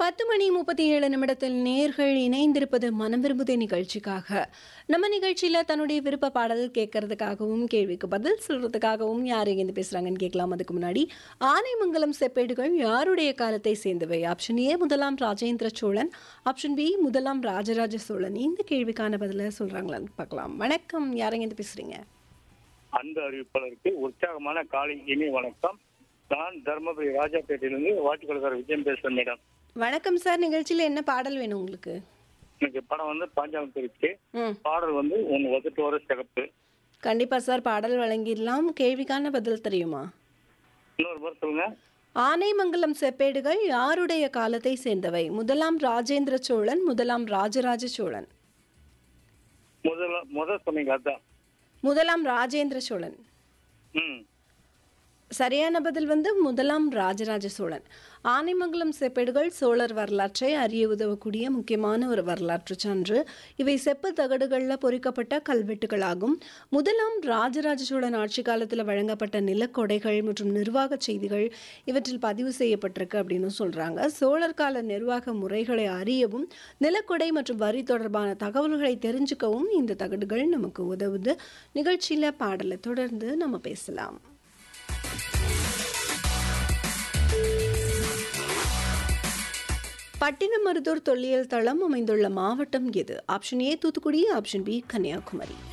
பத்து மணி முப்பத்தி ஏழு நிமிடத்தில் நேர்கள் இணைந்திருப்பது மனம் விரும்புதே நிகழ்ச்சிக்காக நம்ம நிகழ்ச்சியில் தன்னுடைய விருப்ப பாடல் கேட்கறதுக்காகவும் கேள்விக்கு பதில் சொல்றதுக்காகவும் யார் எங்கேருந்து பேசுறாங்கன்னு கேட்கலாம் அதுக்கு முன்னாடி ஆனைமங்கலம் செப்பேடுகள் யாருடைய காலத்தை சேர்ந்தவை ஆப்ஷன் ஏ முதலாம் ராஜேந்திர சோழன் ஆப்ஷன் பி முதலாம் ராஜராஜ சோழன் இந்த கேள்விக்கான பதில சொல்றாங்களான்னு பார்க்கலாம் வணக்கம் யார் எங்கேருந்து பேசுறீங்க அன்பு அறிவிப்பாளருக்கு உற்சாகமான காலை இனி வணக்கம் நான் தர்மபுரி ராஜாப்பேட்டையிலிருந்து வாட்டுக்கொள்கிற விஜயம் பேசுறேன் மேடம் வணக்கம் சார் நிகழ்ச்சியில் என்ன பாடல் வேணும் உங்களுக்கு எனக்கு படம் வந்து பாஞ்சாலம் இருக்கு ம் பாடல் வந்து உன் வகுட்டோர சிறப்பு கண்டிப்பா சார் பாடல் வழங்கிடலாம் கேள்விக்கான பதில் தெரியுமா இன்னொரு முறை சொல்லுங்க ஆனைமங்கலம் செப்பேடுகள் யாருடைய காலத்தை சேர்ந்தவை முதலாம் ராஜேந்திர சோழன் முதலாம் ராஜராஜ சோழன் முதல்ல முதல் சொன்னீங்க அதான் முதலாம் ராஜேந்திர சோழன் ம் சரியான பதில் வந்து முதலாம் ராஜராஜ சோழன் ஆனைமங்கலம் செப்பேடுகள் சோழர் வரலாற்றை அறிய உதவக்கூடிய முக்கியமான ஒரு வரலாற்று சான்று இவை செப்பு தகடுகளில் பொறிக்கப்பட்ட கல்வெட்டுகளாகும் முதலாம் ராஜராஜ சோழன் ஆட்சி காலத்தில் வழங்கப்பட்ட நிலக்கொடைகள் மற்றும் நிர்வாக செய்திகள் இவற்றில் பதிவு செய்யப்பட்டிருக்கு அப்படின்னு சொல்றாங்க சோழர் கால நிர்வாக முறைகளை அறியவும் நிலக்கொடை மற்றும் வரி தொடர்பான தகவல்களை தெரிஞ்சுக்கவும் இந்த தகடுகள் நமக்கு உதவுது நிகழ்ச்சியில் பாடலை தொடர்ந்து நம்ம பேசலாம் பட்டினமருதூர் தொல்லியல் தளம் அமைந்துள்ள மாவட்டம் எது option A Thoothukudi option B Kanyakumari